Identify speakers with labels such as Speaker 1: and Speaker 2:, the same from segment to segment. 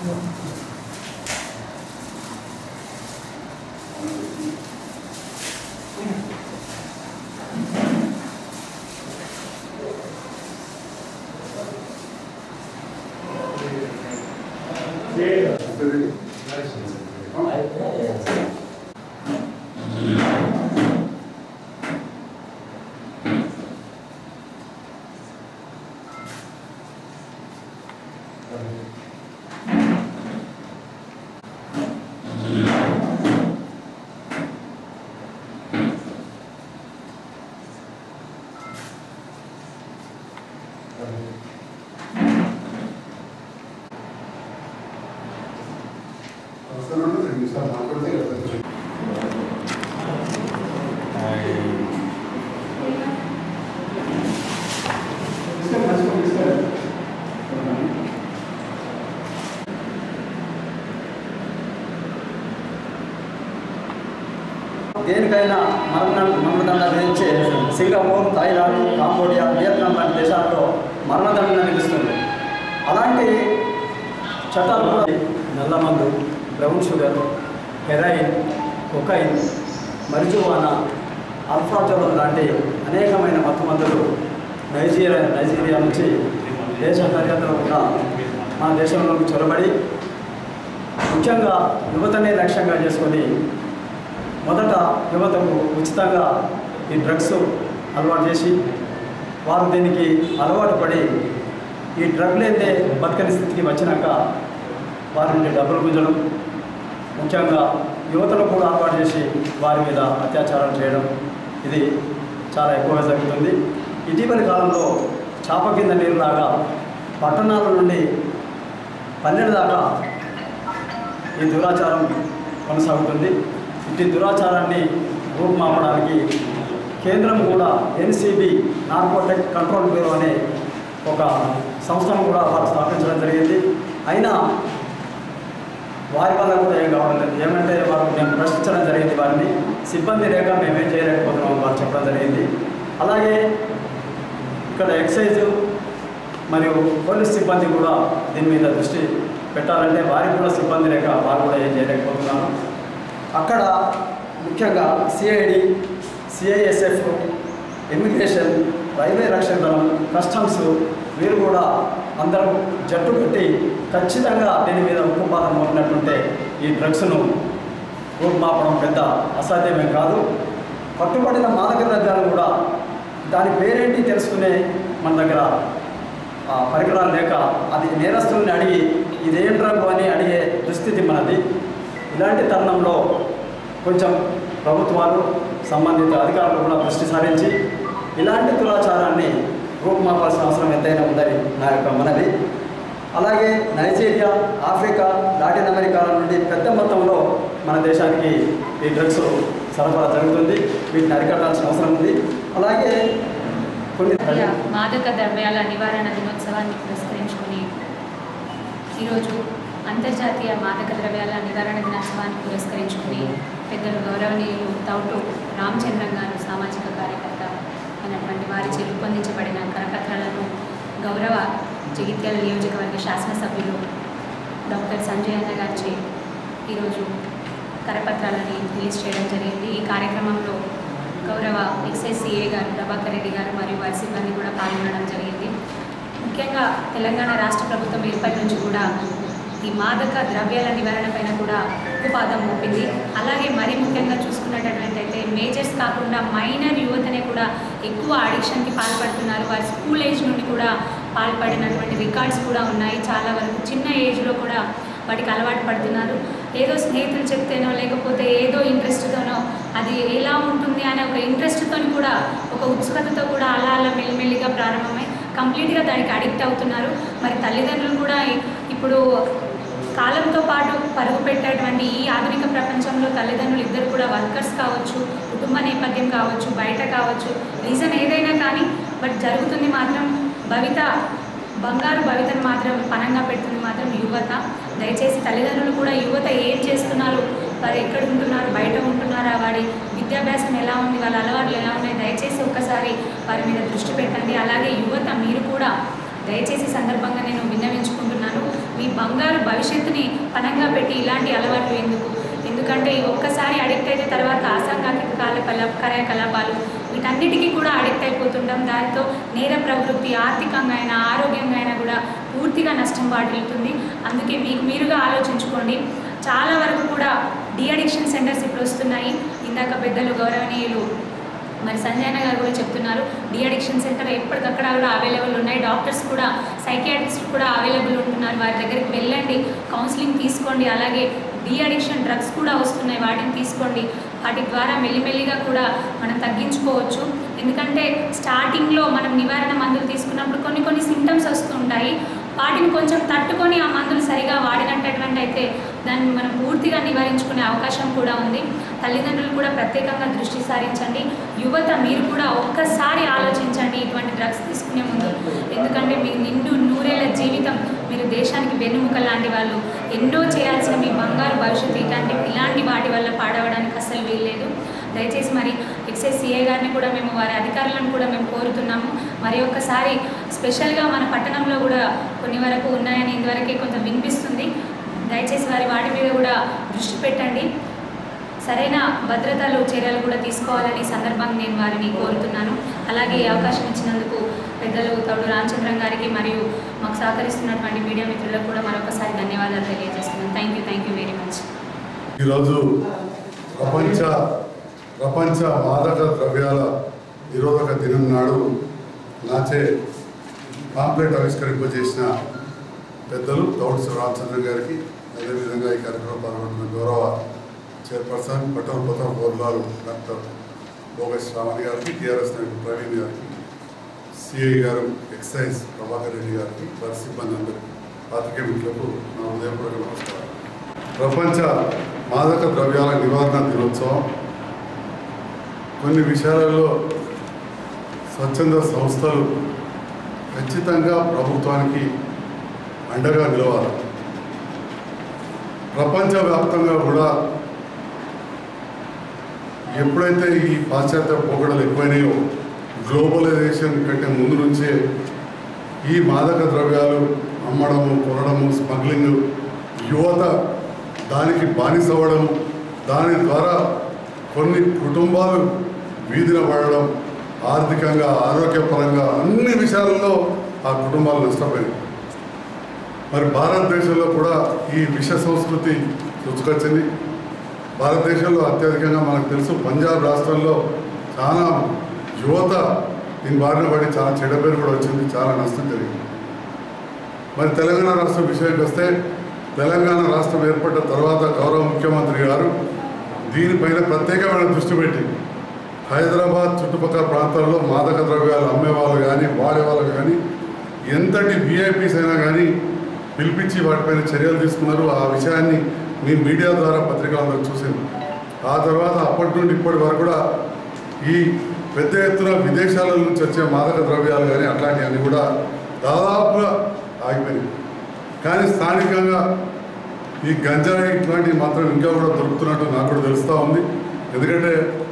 Speaker 1: అవసరం రెండు నిమిషాలు మాట్లాడితే కదా
Speaker 2: దేనికైనా మరణ మరణదండ విధించే సింగపూర్ థాయిలాండ్ కాంబోడియా వియత్నాం లాంటి దేశాల్లో మరణదండ విధిస్తుంది అలాంటి చట్టాలు కూడా నల్లమందు brown sugar heroin cocaine marijuana alprazolam లాంటి అనేకమైన మత్తు మందులు నైజీరియా నైజీరియా నుంచి దేశ సరిహద్దులో కూడా మన దేశంలోకి చొరబడి ముఖ్యంగా యువతనే లక్ష్యంగా చేసుకొని మొదట యువతకు ఉచితంగా ఈ డ్రగ్స్ అలవాటు చేసి వారు దీనికి అలవాటు పడి ఈ డ్రగ్ లేదే బతకని స్థితికి వచ్చినాక వారి నుండి డబ్బులు గుంజడం ముఖ్యంగా యువతను కూడా అలవాటు చేసి వారి మీద అత్యాచారం చేయడం ఇది చాలా ఎక్కువగా జరుగుతుంది ఇటీవలి కాలంలో చాప కింద నీరులాగా పట్టణాల నుండి పన్నెండు దాకా ఈ దురాచారం కొనసాగుతుంది ఇట్టి దురాచారాన్ని రూపుమాపడానికి కేంద్రం కూడా ఎన్సిబి నార్కోటెక్ కంట్రోల్ బ్యూరో అనే ఒక సంస్థను కూడా వారు స్థాపించడం జరిగింది అయినా వారి వల్ల కూడా ఏం కావడం లేదు ఏమంటే వారు మేము ప్రశ్నించడం జరిగింది వారిని సిబ్బంది లేక మేమేం చేయలేకపోతున్నాం వారు చెప్పడం జరిగింది అలాగే ఇక్కడ ఎక్సైజ్ మరియు పోలీస్ సిబ్బంది కూడా దీని మీద దృష్టి పెట్టాలంటే వారికి కూడా సిబ్బంది లేక వారు కూడా ఏం చేయలేకపోతున్నారు అక్కడ ముఖ్యంగా సిఐడి సిఐఎస్ఎఫ్ ఇమిగ్రేషన్ రైల్వే రక్షణ దళం కస్టమ్స్ వీరు కూడా అందరూ జట్టు పెట్టి ఖచ్చితంగా దీని మీద ఉక్కుపాదం మోపినట్టుంటే ఈ డ్రగ్స్ను రూపుమాపడం పెద్ద అసాధ్యమే కాదు పట్టుబడిన మాదక ద్రవ్యాలు కూడా దాని పేరేంటి తెలుసుకునే మన దగ్గర ఆ, పరికరాలు లేక అది నేరస్తుల్ని అడిగి ఇదేం డ్రగ్ అని అడిగే దుస్థితి మనది ఇలాంటి తరుణంలో కొంచెం ప్రభుత్వాలు సంబంధిత అధికారులు కూడా దృష్టి సారించి ఇలాంటి దురాచారాన్ని రూపుమాపాల్సిన అవసరం ఎంతైనా ఉందని నా యొక్క మనవి అలాగే నైజీరియా ఆఫ్రికా లాటిన్ అమెరికాల నుండి పెద్ద మొత్తంలో మన దేశానికి ఈ డ్రగ్స్ సరఫరా జరుగుతుంది వీటిని అరికట్టాల్సిన అవసరం ఉంది అలాగే కొన్ని
Speaker 3: అంతర్జాతీయ మాదక ద్రవ్యాల నివారణ దినోత్సవాన్ని పురస్కరించుకొని ఈరోజు అంతర్జాతీయ మాదక ద్రవ్యాల నివారణ దినోత్సవాన్ని పురస్కరించుకొని పెద్దలు గౌరవనీయులు తౌటు రామచంద్రం గారు సామాజిక కార్యకర్త అయినటువంటి వారిచే రూపొందించబడిన కరపత్రాలను గౌరవ జగిత్యాల నియోజకవర్గ శాసనసభ్యులు డాక్టర్ సంజయ్ అన్న గారిచే ఈరోజు కరపత్రాలని రిలీజ్ చేయడం జరిగింది ఈ కార్యక్రమంలో గౌరవ ఎక్సైజ్ సిఏ గారు ప్రభాకర్ రెడ్డి గారు మరియు వారి సిబ్బంది కూడా పాల్గొనడం జరిగింది ముఖ్యంగా తెలంగాణ రాష్ట్ర ప్రభుత్వం ఏర్పడి నుంచి కూడా ఈ మాదక ద్రవ్యాల నివారణ పైన కూడా ఉపాధం మోపింది అలాగే మరీ ముఖ్యంగా చూసుకున్నట్టయితే మేజర్స్ కాకుండా మైనర్ యువతనే కూడా ఎక్కువ అడిక్షన్కి పాల్పడుతున్నారు వారి స్కూల్ ఏజ్ నుండి కూడా పాల్పడినటువంటి రికార్డ్స్ కూడా ఉన్నాయి చాలా వరకు చిన్న ఏజ్లో కూడా వాటికి అలవాటు పడుతున్నారు ఏదో స్నేహితులు చెప్తేనో లేకపోతే ఏదో ఇంట్రెస్ట్తోనో అది ఎలా ఉంటుంది అనే ఒక ఇంట్రెస్ట్తో కూడా ఒక ఉత్సుకతతో కూడా అలా అలా మెల్లిమెల్లిగా ప్రారంభమై కంప్లీట్గా దానికి అడిక్ట్ అవుతున్నారు మరి తల్లిదండ్రులు కూడా ఇ- ఇప్పుడు కాలంతో పాటు పరుగు పెట్టేటువంటి ఈ ఆధునిక ప్రపంచంలో తల్లిదండ్రులు ఇద్దరు కూడా వర్కర్స్ కావచ్చు కుటుంబ నేపథ్యం కావచ్చు బయట కావచ్చు రీజన్ ఏదైనా కానీ బట్ జరుగుతుంది మాత్రం భవిత బంగారు భవితను మాత్రం పనంగా పెడుతుంది మాత్రం యువత దయచేసి తల్లిదండ్రులు కూడా యువత ఏం చేస్తున్నారు వారు ఎక్కడ ఉంటున్నారు బయట ఉంటున్నారా వాడి విద్యాభ్యాసం ఎలా ఉంది వాళ్ళ అలవాట్లు ఎలా ఉన్నాయి దయచేసి ఒక్కసారి వారి మీద దృష్టి పెట్టండి అలాగే యువత మీరు కూడా దయచేసి సందర్భంగా నేను విన్నవించుకుంటున్నాను మీ బంగారు బంగారు భవిష్యత్తుని పనంగా పెట్టి ఇలాంటి అలవాట్లు ఎందుకు ఎందుకంటే ఒక్కసారి అడిక్ట్ అయితే తర్వాత అసాంఘిక కార్యకలా కార్యకలాపాలు వీటన్నిటికీ కూడా అడిక్ట్ అయిపోతుంటాం దాంతో నేర ప్రవృత్తి ఆర్థికంగా అయినా ఆరోగ్యంగా అయినా కూడా పూర్తిగా నష్టం వాటిల్లుతుంది అందుకే మీకు మీరుగా ఆలోచించుకోండి చాలా వరకు కూడా డి అడిక్షన్ సెంటర్స్ ఇప్పుడు వస్తున్నాయి ఇందాక పెద్దలు గౌరవనీయులు మరి సంజయన గారు కూడా చెప్తున్నారు డి అడిక్షన్ సెంటర్ ఎప్పటికక్కడ కూడా అవైలబుల్ ఉన్నాయి డాక్టర్స్ కూడా సైకియాట్రిస్ట్ కూడా అవైలబుల్ ఉంటున్నారు వారి దగ్గరికి వెళ్ళండి కౌన్సిలింగ్ తీసుకోండి అలాగే డి అడిక్షన్ డ్రగ్స్ కూడా వస్తున్నాయి వాటిని తీసుకోండి వాటి ద్వారా మెల్లిమెల్లిగా కూడా మనం తగ్గించుకోవచ్చు ఎందుకంటే స్టార్టింగ్లో మనం నివారణ మందులు తీసుకున్నప్పుడు కొన్ని కొన్ని సిమ్టమ్స్ వస్తుంటాయి వాటిని కొంచెం తట్టుకొని ఆ మందులు సరిగా వాడినట్టటువంటి అయితే దాన్ని మనం పూర్తిగా నివారించుకునే అవకాశం కూడా ఉంది తల్లిదండ్రులు కూడా ప్రత్యేకంగా దృష్టి సారించండి యువత మీరు కూడా ఒక్కసారి ఆలోచించండి ఇటువంటి డ్రగ్స్ తీసుకునే ముందు ఎందుకంటే మీ నిండు నూరేళ్ల జీవితం మీరు దేశానికి వెన్నుముక లాంటి వాళ్ళు ఎన్నో చేయాల్సిన మీ బంగారు భవిష్యత్తు ఇలాంటి ఇలాంటి వాటి వల్ల పాడవడానికి అస్సలు వీల్లేదు దయచేసి మరి ఎక్సైజ్ సిఐ గారిని కూడా మేము వారి అధికారులను కూడా మేము కోరుతున్నాము మరి ఒక్కసారి స్పెషల్గా మన పట్టణంలో కూడా కొన్ని వరకు ఉన్నాయని ఇంతవరకే కొంత వినిపిస్తుంది దయచేసి వారి వాటి మీద కూడా దృష్టి పెట్టండి సరైన భద్రతలు చర్యలు కూడా తీసుకోవాలని ఈ సందర్భంగా నేను వారిని కోరుతున్నాను అలాగే ఈ అవకాశం ఇచ్చినందుకు పెద్దలు తౌడు రామచంద్రం గారికి మరియు మాకు సహకరిస్తున్నటువంటి మీడియా మిత్రులకు కూడా మరొకసారి ధన్యవాదాలు తెలియజేస్తున్నాను thank you thank you very much
Speaker 4: ఈరోజు ప్రపంచ ప్రపంచ మాదక ద్రవ్యాల నిరోధక దినం నాడు నాచే పాంప్లెట్ ఆవిష్కరింపజేసిన పెద్దలు గౌడ్ రామచంద్ర గారికి అదేవిధంగా ఈ కార్యక్రమం పాల్గొంటున్న గౌరవ చైర్పర్సన్ పట్టణ ప్రతాప్ గోర్లాల్ డాక్టర్ భోగేష్ రావణ్ గారికి టీఆర్ఎస్ నాయకుడు ప్రవీణ్ గారికి సిఐ గారు ఎక్సైజ్ ప్రభాకర్ రెడ్డి గారికి వారి సిబ్బంది అందరికీ పాత్రికేయ మిత్రులకు నా హృదయపూర్వక నమస్కారం ప్రపంచ మాదక ద్రవ్యాల నివారణ దినోత్సవం కొన్ని విషయాలలో స్వచ్ఛంద సంస్థలు ఖచ్చితంగా ప్రభుత్వానికి అండగా నిలవాలి ప్రపంచవ్యాప్తంగా కూడా ఎప్పుడైతే ఈ పాశ్చాత్య పోకడలు ఎక్కువైనాయో గ్లోబలైజేషన్ కంటే ముందు నుంచే ఈ మాదక ద్రవ్యాలు అమ్మడము కొనడము స్మగ్లింగ్ యువత దానికి బానిసవ్వడం దాని ద్వారా కొన్ని కుటుంబాలు వీధిన పడడం ఆర్థికంగా ఆరోగ్యపరంగా అన్ని విషయాలలో ఆ కుటుంబాలు నష్టపోయాయి మరి భారతదేశంలో కూడా ఈ విష సంస్కృతి రుచుకొచ్చింది భారతదేశంలో అత్యధికంగా మనకు తెలుసు పంజాబ్ రాష్ట్రంలో చాలా యువత దీని బారిన పడి చాలా చెడ్డ పేరు కూడా వచ్చింది చాలా నష్టం జరిగింది మరి తెలంగాణ రాష్ట్రం విషయానికి వస్తే తెలంగాణ రాష్ట్రం ఏర్పడ్డ తర్వాత గౌరవ ముఖ్యమంత్రి గారు దీనిపైన ప్రత్యేకమైన దృష్టి పెట్టి హైదరాబాద్ చుట్టుపక్కల ప్రాంతాల్లో మాదక ద్రవ్యాలు అమ్మేవాళ్ళు కానీ వాడేవాళ్ళు కానీ ఎంతటి విఐపీస్ అయినా కానీ పిలిపించి వాటిపైన చర్యలు తీసుకున్నారు ఆ విషయాన్ని మీ మీడియా ద్వారా పత్రికలందరూ చూసింది ఆ తర్వాత అప్పటి నుండి ఇప్పటి వరకు కూడా ఈ పెద్ద ఎత్తున విదేశాల నుంచి వచ్చే మాదక ద్రవ్యాలు కానీ అట్లాంటివన్నీ కూడా దాదాపుగా ఆగిపోయినాయి కానీ స్థానికంగా ఈ గంజాయి ఇట్లాంటివి మాత్రం ఇంకా కూడా దొరుకుతున్నట్టు నాకు కూడా తెలుస్తూ ఉంది ఎందుకంటే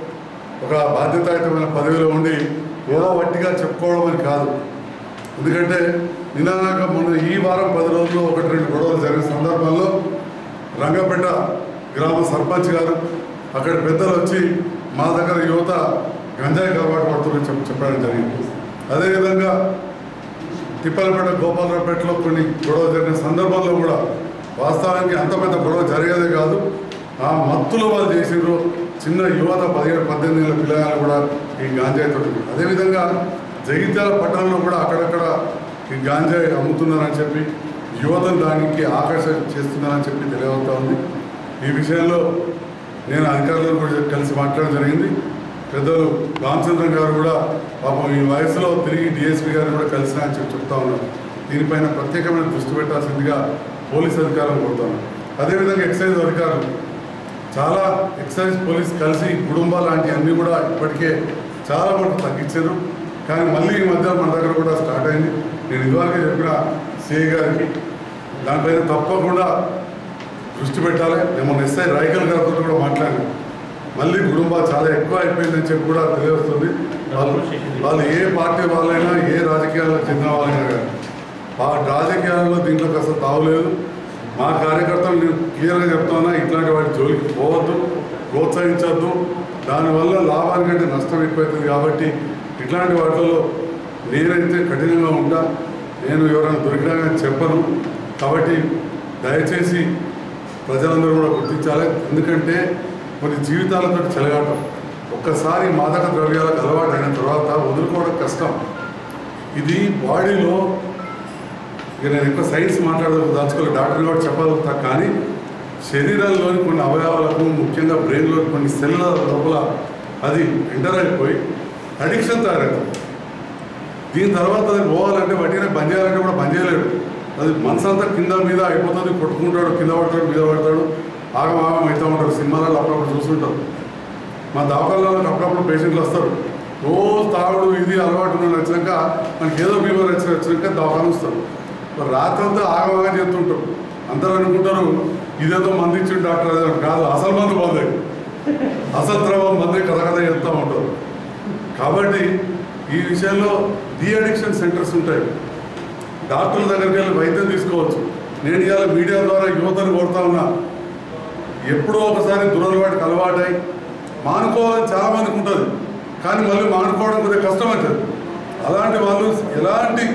Speaker 4: ఒక బాధ్యతాయుతమైన పదవిలో ఉండి ఏదో వట్టిగా చెప్పుకోవడం అని కాదు ఎందుకంటే నినాక మొన్న ఈ వారం పది రోజుల్లో ఒకటి రెండు గొడవలు జరిగిన సందర్భంలో రంగపేట గ్రామ సర్పంచ్ గారు అక్కడ పెద్దలు వచ్చి మా దగ్గర యువత గంజాయికి అలవాటు పడుతుందని చెప్పి చెప్పడం జరిగింది అదేవిధంగా తిప్పలపేట గోపాలరావుపేటలో కొన్ని గొడవ జరిగిన సందర్భంలో కూడా వాస్తవానికి అంత పెద్ద గొడవ జరిగేదే కాదు ఆ మత్తులో వాళ్ళు చేసిండ్రు చిన్న యువత పదిహేడు పద్దెనిమిది ఏళ్ళ పిల్లలు కూడా ఈ గాంజాయి తోటి అదేవిధంగా జగిత్యాల పట్టణంలో కూడా అక్కడక్కడ ఈ గాంజాయి అమ్ముతున్నారని చెప్పి యువతను దానికి ఆకర్షణ చేస్తున్నారని చెప్పి తెలియవతా ఉంది ఈ విషయంలో నేను అధికారులను కూడా కలిసి మాట్లాడడం జరిగింది పెద్దలు రామచంద్రన్ గారు కూడా పాపం ఈ వయసులో తిరిగి డిఎస్పీ గారిని కూడా కలిసినా అని చెప్పి చెప్తా ఉన్నారు దీనిపైన ప్రత్యేకమైన దృష్టి పెట్టాల్సిందిగా పోలీస్ అధికారులు కోరుతాను అదేవిధంగా ఎక్సైజ్ అధికారులు చాలా ఎక్సైజ్ పోలీస్ కలిసి కుటుంబ లాంటి అన్నీ కూడా ఇప్పటికే చాలా మటుకు తగ్గించారు కానీ మళ్ళీ ఈ మధ్య మన దగ్గర కూడా స్టార్ట్ అయింది నేను ఇదివరకే చెప్పిన సిఐ గారికి దానిపైన తప్పకుండా దృష్టి పెట్టాలి నేను మొన్న ఎస్ఐ రాయకల్ గారితో కూడా మాట్లాడాను మళ్ళీ కుటుంబ చాలా ఎక్కువ అయిపోయిందని చెప్పి కూడా తెలియవస్తుంది వాళ్ళు వాళ్ళు ఏ పార్టీ వాళ్ళైనా ఏ రాజకీయాలకు చెందిన వాళ్ళైనా కానీ ఆ రాజకీయాలలో దీంట్లోకి అసలు తావులేదు మా కార్యకర్తలు నేను క్లియర్గా చెప్తున్నా ఇట్లాంటి వాటి జోలికి పోవద్దు ప్రోత్సహించవద్దు దానివల్ల లాభానికంటే నష్టం ఎక్కువవుతుంది కాబట్టి ఇట్లాంటి వాటిలో నేనైతే కఠినంగా ఉంటా నేను ఎవరైనా దొరికినా కానీ చెప్పను కాబట్టి దయచేసి ప్రజలందరూ కూడా గుర్తించాలి ఎందుకంటే కొన్ని జీవితాలతో చెలగాటం ఒక్కసారి మాదక ద్రవ్యాలకు అలవాటు అయిన తర్వాత వదులుకోవడం కష్టం ఇది బాడీలో ఇక నేను ఎక్కువ సైన్స్ మాట్లాడదాం దాచుకోలేదు డాక్టర్ కూడా చెప్పగలుగుతా కానీ శరీరంలోని కొన్ని అవయవాలకు ముఖ్యంగా బ్రెయిన్లోని కొన్ని సెల్ల లోపల అది ఎంటర్ అయిపోయి అడిక్షన్ తయారవుతుంది దీని తర్వాత అది పోవాలంటే వడ్డీనే బంద్ చేయాలంటే కూడా బంద్ చేయలేడు అది మనసు అంతా కింద మీద అయిపోతుంది కొట్టుకుంటాడు కింద పడతాడు మీద పడతాడు ఆగం ఆగం అవుతూ ఉంటారు సినిమాలలో అప్పుడప్పుడు చూస్తుంటారు మా దవాఖానాలకు అప్పుడప్పుడు పేషెంట్లు వస్తారు రోజు తాగుడు ఇది అలవాటు ఉన్న వచ్చినాక మనకి ఏదో ఫీవర్ వచ్చిన వచ్చినాక దవాఖాన వస్తారు మరి రాత్రి అంతా ఆగమాగా చేస్తుంటారు అందరూ అనుకుంటారు ఇదేదో మంది ఇచ్చిన డాక్టర్ అదే అని. కాదు అసలు మందు మందే అసలు ద్రవం మందే కథ కథ చెప్తూ ఉంటారు కాబట్టి ఈ విషయంలో డి అడిక్షన్ సెంటర్స్ ఉంటాయి డాక్టర్ల దగ్గరికి వెళ్ళి వైద్యం తీసుకోవచ్చు నేను ఇవాళ మీడియా ద్వారా యువతను కోరుతా ఉన్నా ఎప్పుడో ఒకసారి దురలవాటికి అలవాటై మానుకోవాలని చాలా మందికి ఉంటుంది కానీ మళ్ళీ మానుకోవడం కొద్దిగా కష్టం అవుతుంది అలాంటి వాళ్ళు ఎలాంటి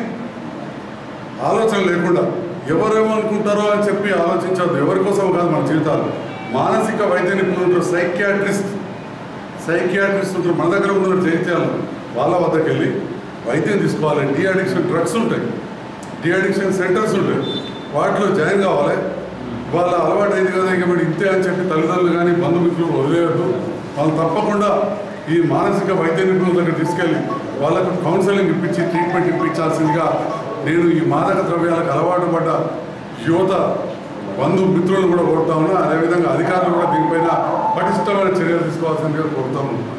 Speaker 4: ఆలోచన లేకుండా ఎవరేమనుకుంటారో అని చెప్పి ఆలోచించద్దు ఎవరి కోసం కాదు మన జీవితాలు మానసిక వైద్య నిపుణులు ఉంటారు సైకియాట్రిస్ట్ సైకియాట్రిస్ట్ ఉంటారు మన దగ్గర ఉన్న జైత్యాలు వాళ్ళ వద్దకు వెళ్ళి వైద్యం తీసుకోవాలి డి అడిక్షన్ డ్రగ్స్ ఉంటాయి డి అడిక్షన్ సెంటర్స్ ఉంటాయి వాటిలో జాయిన్ కావాలి వాళ్ళ అలవాటు అయింది కదా ఇక మరి ఇంతే అని చెప్పి తల్లిదండ్రులు కానీ బంధుమిత్రులు వదిలేయద్దు వాళ్ళు తప్పకుండా ఈ మానసిక వైద్య నిపుణుల దగ్గర తీసుకెళ్ళి వాళ్ళకు కౌన్సిలింగ్ ఇప్పించి ట్రీట్మెంట్ ఇప్పించాల్సిందిగా నేను ఈ మాదక ద్రవ్యాలకు అలవాటు పడ్డ యువత బంధు మిత్రులను కూడా కోరుతా ఉన్నా అదేవిధంగా అధికారులు కూడా దీనిపైన పటిష్టమైన చర్యలు తీసుకోవాల్సిందిగా కోరుతా ఉన్నాను